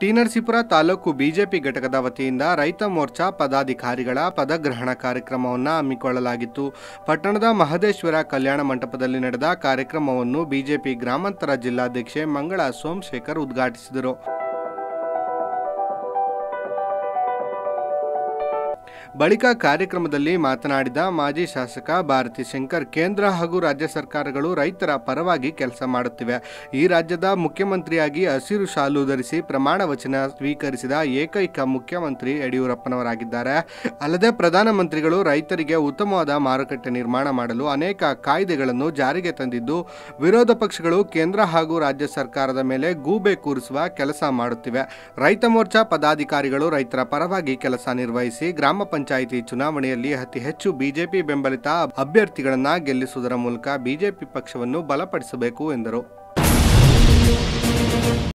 T Narasipura taluk BJP ಘಟಕದ ವತಿಯಿಂದ ರೈತ ಮೋರ್ಚಾ ಪದಾಧಿಕಾರಿಗಳ ಪದಗ್ರಹಣ ಕಾರ್ಯಕ್ರಮವನ್ನು ಹಮ್ಮಿಕೊಳ್ಳಲಾಗಿತ್ತು ಪಟ್ಟಣದ ಮಹದೇಶ್ವರ ಕಲ್ಯಾಣ ಮಂಟಪದಲ್ಲಿ ನಡೆದ ಕಾರ್ಯಕ್ರಮವನ್ನು ಬಿಜೆಪಿ ಗ್ರಾಮಾಂತರ ಜಿಲ್ಲಾಧ್ಯಕ್ಷೆ ಮಂಗಳ ಸೋಮಶೇಖರ್ ಉದ್ಘಾಟಿಸಿದರು ಬಳಿಕ ಕಾರ್ಯಕ್ರಮದಲ್ಲಿ ಮಾತನಾಡಿದ ಮಾಜಿ ಶಾಸಕ ಭಾರತಿ ಶಂಕರ್ ಕೇಂದ್ರ ಹಾಗೂ ರಾಜ್ಯ ಸರ್ಕಾರಗಳು ರೈತರ ಪರವಾಗಿ ಕೆಲಸ ಮಾಡುತ್ತಿವೆ ಈ ರಾಜ್ಯದ ಮುಖ್ಯಮಂತ್ರಿಯಾಗಿ ಹಸಿರು ಶಾಲು ಧರಿಸಿ ಪ್ರಮಾಣ ವಚನ ಸ್ವೀಕರಿಸಿದ ಏಕೈಕ ಮುಖ್ಯಮಂತ್ರಿ ಯಡಿಯೂರಪ್ಪನವರಾಗಿದ್ದಾರೆ ಅಲ್ಲದೆ ಪ್ರಧಾನಮಂತ್ರಿಗಳು ರೈತರಿಗೆ ಉತ್ತಮವಾದ ಮಾರುಕಟ್ಟೆ ನಿರ್ಮಾಣ ಮಾಡಲು ಅನೇಕ ಕಾಯ್ದೆಗಳನ್ನು ಜಾರಿಗೆ ತಂದಿದ್ದು ವಿರೋಧ ಪಕ್ಷಗಳು ಕೇಂದ್ರ ಹಾಗೂ ರಾಜ್ಯ ಸರ್ಕಾರದ ಮೇಲೆ ಗೂಬೆ ಕೂರಿಸುವ ಕೆಲಸ ಮಾಡುತ್ತಿವೆ ರೈತ ಮೋರ್ಚಾ ಪದಾಧಿಕಾರಿಗಳು ರೈತರ ಪರವಾಗಿ ಕೆಲಸ ನಿರ್ವಹಿಸಿ ಗ್ರಾಮ ಪಂಚಾಯಿತಿ ಚುನಾವಣೆಯಲ್ಲಿ ಅತಿ ಹೆಚ್ಚು ಬಿಜೆಪಿ ಬೆಂಬಲಿತ ಅಭ್ಯರ್ಥಿಗಳನ್ನ ಗೆಲ್ಲಿಸುವುದರ ಮೂಲಕ ಬಿಜೆಪಿ ಪಕ್ಷವನ್ನು ಬಲಪಡಿಸಬೇಕು ಎಂದರು